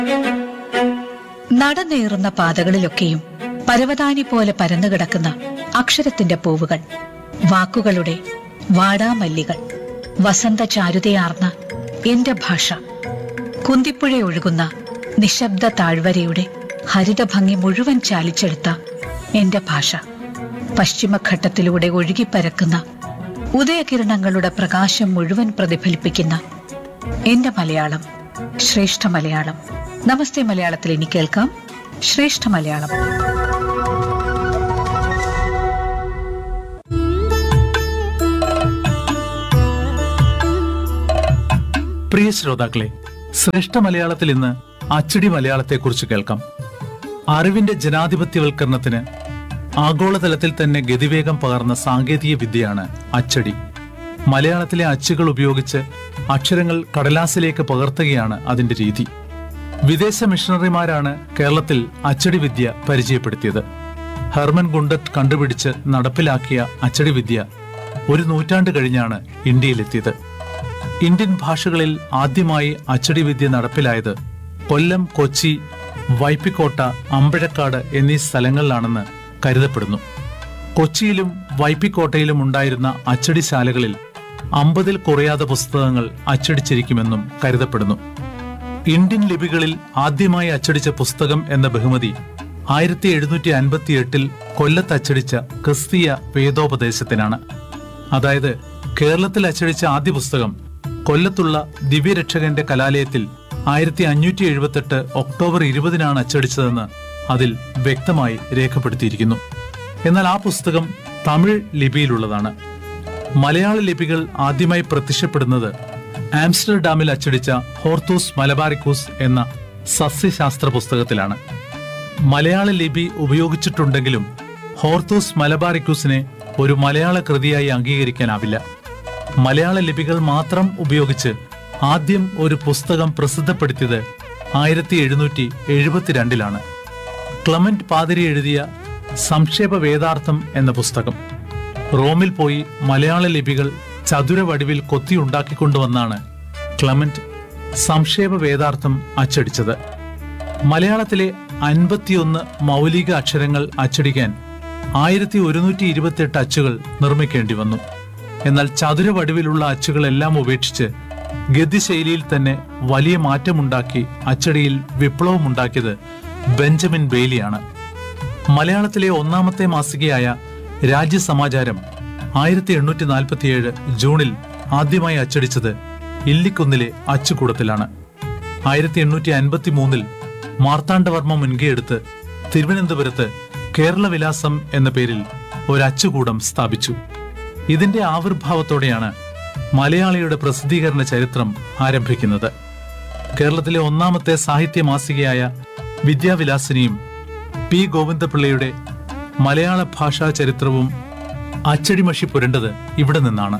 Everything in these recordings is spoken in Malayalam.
നടന്നേറുന്ന പാതകളിലൊക്കെയും പരവതാനി പോലെ പരന്നുകിടക്കുന്ന അക്ഷരത്തിന്റെ പൂവുകൾ വാക്കുകളുടെ വാടാമല്ലികൾ വസന്ത ചാരുതയാർന്ന എന്റെ ഭാഷ കുന്തിപ്പുഴ ഒഴുകുന്ന നിശബ്ദ താഴ്വരയുടെ ഹരിതഭംഗി മുഴുവൻ ചാലിച്ചെടുത്ത എന്റെ ഭാഷ പശ്ചിമഘട്ടത്തിലൂടെ ഒഴുകിപ്പരക്കുന്ന ഉദയകിരണങ്ങളുടെ പ്രകാശം മുഴുവൻ പ്രതിഫലിപ്പിക്കുന്ന എന്റെ മലയാളം ശ്രേഷ്ഠ മലയാളം നമസ്തേ മലയാളത്തിൽ ഇനി കേൾക്കാം ശ്രേഷ്ഠ മലയാളം പ്രിയ ശ്രോതാക്കളെ ശ്രേഷ്ഠ മലയാളത്തിൽ ഇന്ന് അച്ചടി മലയാളത്തെക്കുറിച്ച് കേൾക്കാം അറിവിന്റെ ജനാധിപത്യവൽക്കരണത്തിന് ആഗോളതലത്തിൽ തന്നെ ഗതിവേഗം പകർന്ന സാങ്കേതിക വിദ്യയാണ് അച്ചടി മലയാളത്തിലെ അച്ചുകൾ ഉപയോഗിച്ച് അക്ഷരങ്ങൾ കടലാസിലേക്ക് പകർത്തുകയാണ് അതിന്റെ രീതി വിദേശ മിഷണറിമാരാണ് കേരളത്തിൽ അച്ചടി വിദ്യ പരിചയപ്പെടുത്തിയത് ഹെർമൻ ഗുണ്ടറ്റ് കണ്ടുപിടിച്ച് നടപ്പിലാക്കിയ അച്ചടി വിദ്യ ഒരു നൂറ്റാണ്ട് കഴിഞ്ഞാണ് ഇന്ത്യയിലെത്തിയത് ഇന്ത്യൻ ഭാഷകളിൽ ആദ്യമായി അച്ചടി വിദ്യ നടപ്പിലായത് കൊല്ലം കൊച്ചി വൈപ്പിക്കോട്ട അമ്പഴക്കാട് എന്നീ സ്ഥലങ്ങളിലാണെന്ന് കരുതപ്പെടുന്നു കൊച്ചിയിലും വൈപ്പിക്കോട്ടയിലും ഉണ്ടായിരുന്ന അച്ചടിശാലകളിൽ അമ്പതിൽ കുറയാതെ പുസ്തകങ്ങൾ അച്ചടിച്ചിരിക്കുമെന്നും കരുതപ്പെടുന്നു ഇന്ത്യൻ ലിപികളിൽ ആദ്യമായി അച്ചടിച്ച പുസ്തകം എന്ന ബഹുമതി ആയിരത്തി എഴുന്നൂറ്റി അൻപത്തി എട്ടിൽ കൊല്ലത്ത് അച്ചടിച്ച ക്രിസ്തീയ വേദോപദേശത്തിനാണ് അതായത് കേരളത്തിൽ അച്ചടിച്ച ആദ്യ പുസ്തകം കൊല്ലത്തുള്ള ദിവ്യരക്ഷകന്റെ കലാലയത്തിൽ ആയിരത്തി അഞ്ഞൂറ്റി എഴുപത്തെട്ട് ഒക്ടോബർ ഇരുപതിനാണ് അച്ചടിച്ചതെന്ന് അതിൽ വ്യക്തമായി രേഖപ്പെടുത്തിയിരിക്കുന്നു എന്നാൽ ആ പുസ്തകം തമിഴ് ലിപിയിലുള്ളതാണ് മലയാള ലിപികൾ ആദ്യമായി പ്രത്യക്ഷപ്പെടുന്നത് ആംസ്റ്റർഡാമിൽ അച്ചടിച്ച ഹോർത്തൂസ് മലബാറിക്കൂസ് എന്ന സസ്യശാസ്ത്ര പുസ്തകത്തിലാണ് മലയാള ലിപി ഉപയോഗിച്ചിട്ടുണ്ടെങ്കിലും ഹോർത്തൂസ് മലബാറിക്കൂസിനെ ഒരു മലയാള കൃതിയായി അംഗീകരിക്കാനാവില്ല മലയാള ലിപികൾ മാത്രം ഉപയോഗിച്ച് ആദ്യം ഒരു പുസ്തകം പ്രസിദ്ധപ്പെടുത്തിയത് ആയിരത്തി എഴുന്നൂറ്റി എഴുപത്തിരണ്ടിലാണ് ക്ലമന്റ് പാതിരി എഴുതിയ സംക്ഷേപ വേദാർത്ഥം എന്ന പുസ്തകം റോമിൽ പോയി മലയാള ലിപികൾ ചതുരവടിവിൽ കൊത്തിയുണ്ടാക്കിക്കൊണ്ടുവന്നാണ് ക്ലമന്റ് സംക്ഷേപ വേദാർത്ഥം അച്ചടിച്ചത് മലയാളത്തിലെ അൻപത്തിയൊന്ന് മൗലിക അക്ഷരങ്ങൾ അച്ചടിക്കാൻ ആയിരത്തി ഒരുന്നൂറ്റി ഇരുപത്തിയെട്ട് അച്ചുകൾ നിർമ്മിക്കേണ്ടി വന്നു എന്നാൽ ചതുരവടിവിലുള്ള അച്ചുകളെല്ലാം ഉപേക്ഷിച്ച് ഗദ്യശൈലിയിൽ തന്നെ വലിയ മാറ്റമുണ്ടാക്കി അച്ചടിയിൽ വിപ്ലവമുണ്ടാക്കിയത് ബെഞ്ചമിൻ ബെയ്ലിയാണ് മലയാളത്തിലെ ഒന്നാമത്തെ മാസികയായ രാജ്യസമാചാരം ആയിരത്തി എണ്ണൂറ്റി നാൽപ്പത്തിയേഴ് ജൂണിൽ ആദ്യമായി അച്ചടിച്ചത് ഇല്ലിക്കുന്നിലെ അച്ചുകൂടത്തിലാണ് ആയിരത്തി എണ്ണൂറ്റി അൻപത്തി മൂന്നിൽ മാർത്താണ്ഡവർമ്മ മുൻകൈയെടുത്ത് തിരുവനന്തപുരത്ത് കേരളവിലാസം എന്ന പേരിൽ ഒരു അച്ചുകൂടം സ്ഥാപിച്ചു ഇതിന്റെ ആവിർഭാവത്തോടെയാണ് മലയാളിയുടെ പ്രസിദ്ധീകരണ ചരിത്രം ആരംഭിക്കുന്നത് കേരളത്തിലെ ഒന്നാമത്തെ സാഹിത്യ മാസികയായ വിദ്യാവിലാസിനിയും പി ഗോവിന്ദപിള്ളയുടെ മലയാള ഭാഷാ ചരിത്രവും അച്ചടിമഷി പുരണ്ടത് ഇവിടെ നിന്നാണ്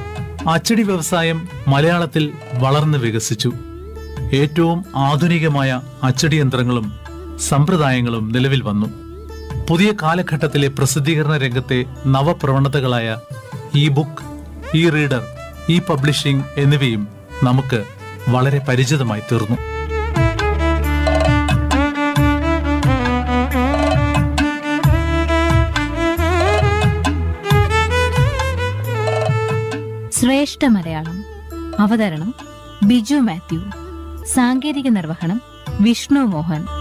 അച്ചടി വ്യവസായം മലയാളത്തിൽ വളർന്ന് വികസിച്ചു ഏറ്റവും ആധുനികമായ അച്ചടി യന്ത്രങ്ങളും സമ്പ്രദായങ്ങളും നിലവിൽ വന്നു പുതിയ കാലഘട്ടത്തിലെ പ്രസിദ്ധീകരണ രംഗത്തെ നവപ്രവണതകളായ e book e reader e publishing എന്നിവയും നമുക്ക് വളരെ പരിചിതമായി തീർന്നു ശ്രേഷ്ഠ മലയാളം അവതരണം ബിജു മാത്യു സാങ്കേതിക നിർവഹണം വിഷ്ണു മോഹൻ